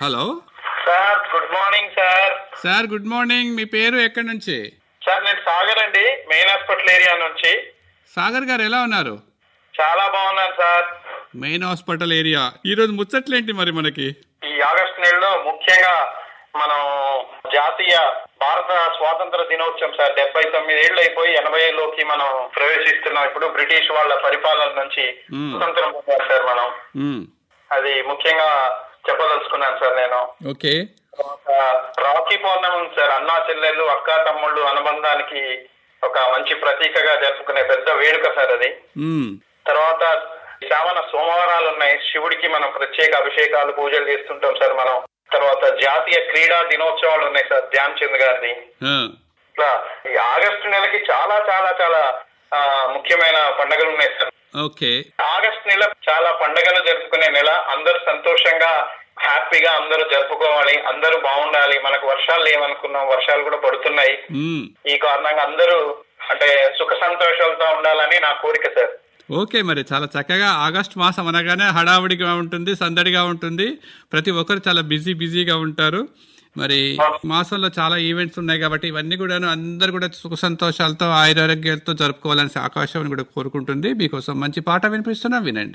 Hello sir good morning sir sir good morning మీ పేరు ఎక్కడి నుంచి సార్ నేను సాగర్ అండి మెయిన్ హాస్పిటల్ ఏరియా నుంచి సాగర్ గారు ఎలా ఉన్నారు చాలా బాగున్నాను సార్ మెయిన్ హాస్పిటల్ ఏరియా ఈరోజు ముచ్చట్లేంటి మరి మనకి ఈ ఆగస్టు నెలలో ముఖ్యంగా మనం జాతీయ భారత స్వాతంత్ర దినోత్సవం సార్ డెబ్బై తొమ్మిది ఏళ్ళు అయిపోయి ఎనభైలోకి మనం ప్రవేశిస్తున్నాం ఇప్పుడు బ్రిటిష్ వాళ్ళ పరిపాలన నుంచి మ్మ్. స్వతంత్రం పొందాం సార్ మనం మ్మ్. అది ముఖ్యంగా చెప్పదలుచుకున్నాను సార్ నేను ఓకే ఒక రాఖీ పౌర్ణమి ఉంది సార్ అన్నా చెల్లెళ్ళు అక్క తమ్ముళ్ళు అనుబంధానికి ఒక మంచి ప్రతీకగా జరుపుకునే పెద్ద వేడుక సార్ అది మ్మ్. తర్వాత శ్రావణ సోమవారాలు ఉన్నాయి శివుడికి మనం ప్రత్యేక అభిషేకాలు పూజలు చేస్తుంటాం సార్ మనం తర్వాత జాతీయ క్రీడా దినోత్సవాలు ఉన్నాయి సార్ ధ్యాన్ చంద్ గారిది ఆ. ఇట్లా ఈ ఆగస్టు నెలకి చాలా చాలా చాలా ఆ, ముఖ్యమైన పండుగలు ఉన్నాయి సార్ ఓకే ఆగస్ట్ నెల చాలా పండుగలు జరుపుకునే నెల అందరూ సంతోషంగా హ్యాపీగా అందరూ జరుపుకోవాలి అందరూ బాగుండాలి మనకు వర్షాలు లేవనుకున్నాం వర్షాలు కూడా పడుతున్నాయి మ్మ్. ఈ కారణంగా అందరూ అంటే సుఖ సంతోషాలతో ఉండాలని నా కోరిక సార్ ఓకే మరి చాలా చక్కగా ఆగస్ట్ మాసం అనగానే హడావుడిగా ఉంటుంది సందడిగా ఉంటుంది ప్రతి ఒక్కరు చాలా బిజీ బిజీగా ఉంటారు మరి మాసంలో చాలా ఈవెంట్స్ ఉన్నాయి కాబట్టి ఇవన్నీ కూడాను అందరు కూడా సుఖ సంతోషాలతో ఆయురారోగ్యాలతో జరుపుకోవాలని ఆకాశం కూడా కోరుకుంటుంది మీకోసం మంచి పాట వినిపిస్తున్నా వినండి